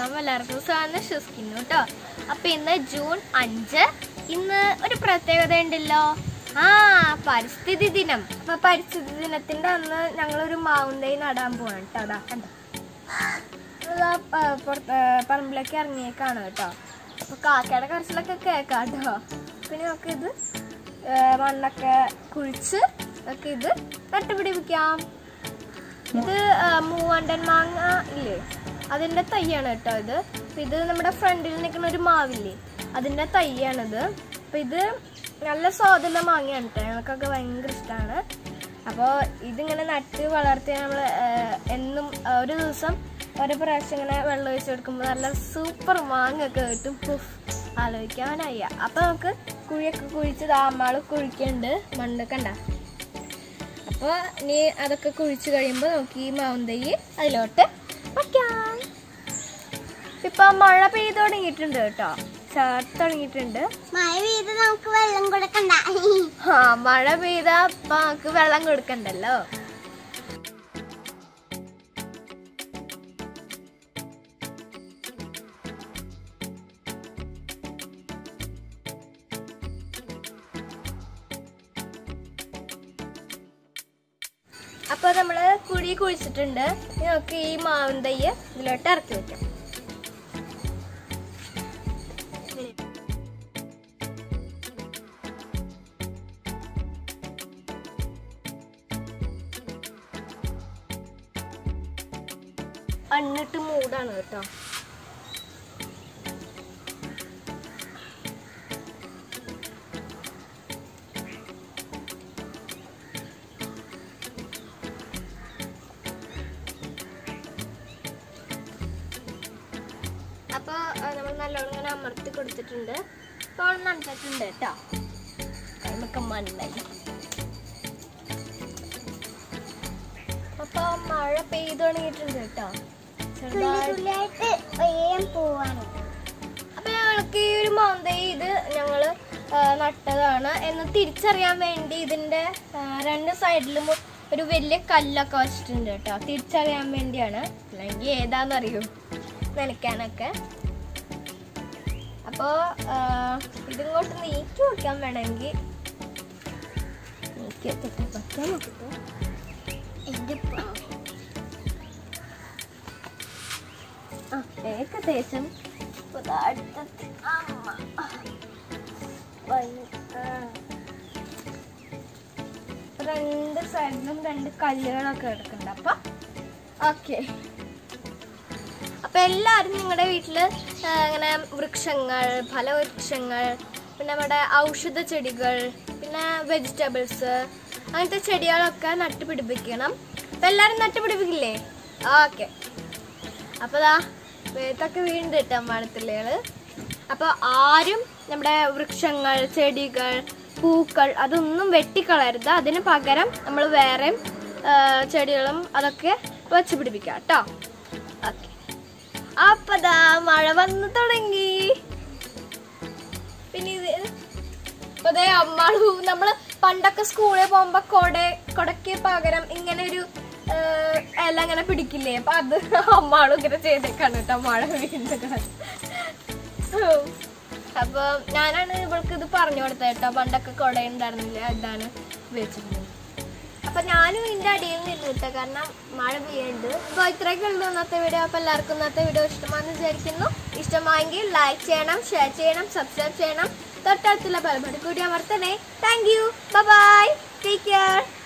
എല്ലാവർക്കും സുഖമെന്ന് വിശ്വസിക്കുന്നു കേട്ടോ അപ്പൊ ഇന്ന് ജൂൺ അഞ്ച് ഇന്ന് ഒരു പ്രത്യേകത ഉണ്ടല്ലോ ആ പരിസ്ഥിതി ദിനം അപ്പൊ പരിസ്ഥിതി ദിനത്തിന്റെ അന്ന് ഞങ്ങളൊരു മാവും തൈ നടാൻ പോവാണ് കേട്ടോ അതാ കണ്ടോ ഇതാ, ആ, പുറത്ത്, ആ, പറമ്പിലേക്ക് ഇറങ്ങിയേക്കാണ് കേട്ടോ അപ്പൊ കാക്കയുടെ കരച്ചിലൊക്കെ കേക്കാം കേട്ടോ പിന്നെ നമുക്ക് ഇത് ആ, മണ്ണൊക്കെ കുഴിച്ച് ഒക്കെ ഇത് നട്ടുപിടിപ്പിക്കാം ഇത് ആ, മൂവാണ്ടൻ മാങ്ങ ഇല്ലേ അതിന്റെ തൈയാണ് കേട്ടോ ഇത് അപ്പൊ ഇത് നമ്മുടെ ഫ്രണ്ടിൽ നിൽക്കുന്ന ഒരു മാവില്ലേ അതിന്റെ തൈയാണിത് അപ്പൊ ഇത് നല്ല സ്വാദുള്ള മാങ്ങയാണ് കേട്ടോ ഞങ്ങൾക്കൊക്കെ ഭയങ്കര ഇഷ്ടമാണ് അപ്പോൾ ഇതിങ്ങനെ നട്ട് വളർത്തി നമ്മൾ എന്നും ആ, ഒരു ദിവസം ഒരു പ്രാവശ്യം ഇങ്ങനെ വെള്ളം ഒഴിച്ച് കൊടുക്കുമ്പോൾ നല്ല സൂപ്പർ മാങ്ങ ഒക്കെ കിട്ടും പുഫ് ആലോചിക്കാനായ അപ്പൊ നമുക്ക് കുഴിയൊക്കെ കുഴിച്ച് താമാള് കുഴിക്കുന്നുണ്ട് മണ്ണൊക്കെ ഉണ്ടാ അപ്പോൾ ഇനി അതൊക്കെ കുഴിച്ച് കഴിയുമ്പോൾ നമുക്ക് ഈ മാവും തൈ അതിലോട്ട് വയ്ക്കാം ഇപ്പൊ മഴ പെയ്ത് തുടങ്ങിയിട്ടുണ്ട് കേട്ടോ ചാർത്ത് തുടങ്ങിയിട്ടുണ്ട് മഴ പെയ്ത് നമുക്ക് വെള്ളം കൊടുക്കണ്ട ആ മഴ പെയ്താ ഇപ്പൊ നമുക്ക് വെള്ളം കൊടുക്കണ്ടല്ലോ അപ്പൊ നമ്മള് കുഴി കുഴിച്ചിട്ടുണ്ട് ഇനി നമുക്ക് ഈ മാവിൻ തൈ ഇതിലോട്ട് ഇറക്കി വെക്കാം അന്നിട്ട് മൂടാണ് കേട്ടോ അപ്പൊ നമ്മൾ നല്ലോണം ഇങ്ങനെ അമർത്തി കൊടുത്തിട്ടുണ്ട് ഇപ്പോൾ നട്ടിട്ടുണ്ട് കേട്ടോ നമുക്ക് മണ്ണായി അപ്പൊ മഴ പെയ്തു തുടങ്ങിയിട്ടുണ്ട് കേട്ടോ തുള്ളി ചെറുതായി തുള്ളിയായിട്ട് വേഗം പോവാണ് അപ്പൊ ഞങ്ങൾക്ക് ഈ ഒരു മൗന്തൈ ഇത് ഞങ്ങള് ആ, നട്ടതാണ് എന്ന് തിരിച്ചറിയാൻ വേണ്ടി ഇതിന്റെ ആ, രണ്ട് സൈഡിലും ഒരു വലിയ കല്ലൊക്കെ വെച്ചിട്ടുണ്ട് കേട്ടോ തിരിച്ചറിയാൻ വേണ്ടിയാണ് അല്ലെങ്കിൽ ഏതാന്നറിയൂ നനയ്ക്കാനൊക്കെ അപ്പോ ആ, ഇതിങ്ങോട്ട് നീക്കി വെക്കാൻ വേണമെങ്കിൽ നീക്കി വെച്ചിട്ട് വെക്കാൻ നോക്കിട്ടോ ഇതിപ്പോ ആ ഏകദേശം ഇപ്പൊ ദാ അടുത്തെത്തി. അമ്മ. ആ. വൈ- ആ. രണ്ട് സൈഡിലും രണ്ട് കല്ലുകളൊക്കെ എടുക്കുന്നുണ്ട് അപ്പൊ ഓക്കെ അപ്പൊ എല്ലാവരും നിങ്ങളുടെ വീട്ടില് ആ, ഇങ്ങനെ വൃക്ഷങ്ങൾ ഫലവൃക്ഷങ്ങൾ പിന്നെ നമ്മുടെ ഔഷധ ചെടികൾ പിന്നെ വെജിറ്റബിൾസ് അങ്ങനത്തെ ചെടികളൊക്കെ നട്ടുപിടിപ്പിക്കണം അപ്പൊ എല്ലാവരും നട്ടുപിടിപ്പിക്കില്ലേ ഓക്കെ അപ്പൊ ദാ വേത്തൊക്കെ വീണ്ടും കേട്ടോ മഴത്തുള്ളികള് അപ്പൊ ആരും നമ്മുടെ വൃക്ഷങ്ങൾ ചെടികൾ പൂക്കൾ അതൊന്നും വെട്ടിക്കളയരുത് അതിന് പകരം നമ്മൾ വേറെ ചെടികളും അതൊക്കെ വെച്ച് പിടിപ്പിക്കാം കേട്ടോ ഓക്കെ അപ്പൊ ദാ മഴ വന്നു തുടങ്ങി പിന്നെ ഇത് ഇപ്പൊ ദേ അമ്മാളു നമ്മള് പണ്ടൊക്കെ സ്കൂളിൽ പോകുമ്പോ കൊട കൊടക്ക് പകരം ഇങ്ങനെ ഒരു ഏഹ്, ഇല ഇങ്ങനെ പിടിക്കില്ലേ അപ്പൊ അത് അമ്മാളും ഇങ്ങനെ ചെയ്തേക്കാണ് കേട്ടോ മഴ വീണ്ടും അപ്പൊ ഞാനാണ് ഇവൾക്ക് ഇത് പറഞ്ഞു കൊടുത്തത് കേട്ടോ പണ്ടൊക്കെ കൊട ഉണ്ടായിരുന്നില്ല ഇതാണ് ഉപയോഗിച്ചിരുന്നത് അപ്പൊ ഞാനും ഇതിന്റെ അടിയിൽ നിന്നു കേട്ടോ കാരണം മഴ പെയ്യുന്നുണ്ട് അപ്പൊ ഇത്രയൊക്കെ ഉള്ളൂ ഇന്നത്തെ വീഡിയോ അപ്പൊ എല്ലാവർക്കും ഇന്നത്തെ വീഡിയോ ഇഷ്ടമാണെന്ന് വിചാരിക്കുന്നു ഇഷ്ടമായെങ്കിൽ ലൈക്ക് ചെയ്യണം ഷെയർ ചെയ്യണം സബ്സ്ക്രൈബ് ചെയ്യണം തൊട്ടടുത്തുള്ള ബെൽബട്ടൺ കൂടി അമർത്തണേ thank you bye take care